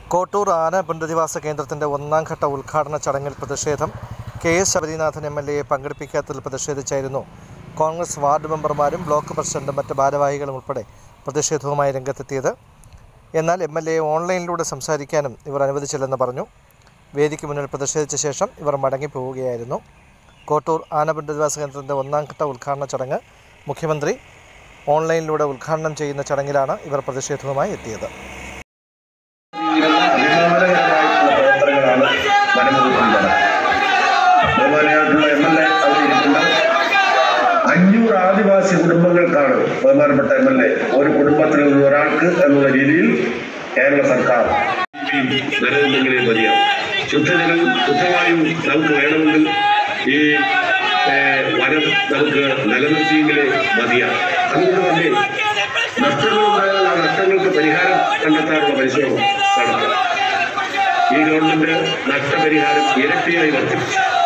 കോട്ടൂർ ആന പുനരധിവാസ കേന്ദ്രത്തിന്റെ ഒന്നാം ഘട്ട ഉദ്ഘാടന ചടങ്ങിൽ പ്രതിഷേധം K S Sabarinathan M L എയെ പങ്കെടുപ്പിക്കാത്തതിൽ പ്രതിഷേധിച്ചായിരുന്നു കോൺഗ്രസ് വാർഡ് മെമ്പർമാരും ബ്ലോക്ക് പ്രസിഡന്റും മറ്റ് ഭാരവാഹികളും ഉൾപ്പെടെ പ്രതിഷേധവുമായി രംഗത്തെത്തിയത് എന്നാൽ എം എൽ എ ഓൺലൈനിലൂടെ സംസാരിക്കാനും ഇവർ അനുവദിച്ചില്ലെന്ന് പറഞ്ഞു വേദിക്ക് മുന്നിൽ പ്രതിഷേധിച്ച ശേഷം ഇവർ മടങ്ങിപ്പോവുകയായിരുന്നു കോട്ടൂർ ആന പുനരധിവാസ കേന്ദ്രത്തിന്റെ ഒന്നാം ഘട്ട ഉദ്ഘാടന ചടങ്ങ് മുഖ്യമന്ത്രി ഓൺലൈനിലൂടെ ഉദ്ഘാടനം ചെയ്യുന്ന ചടങ്ങിലാണ് ഇവർ പ്രതിഷേധവുമായി എത്തിയത് അഭിമാനകരമായിട്ടുള്ള പ്രവർത്തനങ്ങളാണ് വനംവകുപ്പിൽ നടക്കുന്നത് ബഹുമാനായിട്ടുള്ള എം എൽ എ അവിടെ ഇരിക്കുന്ന അഞ്ഞൂറ് ആദിവാസി കുടുംബങ്ങൾക്കാണ് ബഹുമാനപ്പെട്ട എം എൽ എ ഒരു കുടുംബത്തിൽ നിന്ന് ഒരാൾക്ക് എന്നുള്ള രീതിയിൽ കേരള സർക്കാർ നിലനിന്നെങ്കിലേ മതിയാവും ശുദ്ധജലം ശുദ്ധവായു നമുക്ക് വേണമെങ്കിൽ ഈ ഏഹ്, വനം നമുക്ക് നിലനിർത്തിയെങ്കിലേ മതിയാവും അതുകൊണ്ട് തന്നെ നഷ്ടങ്ങളുണ്ടായാൽ ആ നഷ്ടങ്ങൾക്ക് പരിഹാരം കണ്ടെത്താനുള്ള പരിശ്രമം നടത്തും ഈ ഗവൺമെന്റ് നഷ്ടപരിഹാരം ഇരട്ടിയായി വർദ്ധിപ്പിച്ചു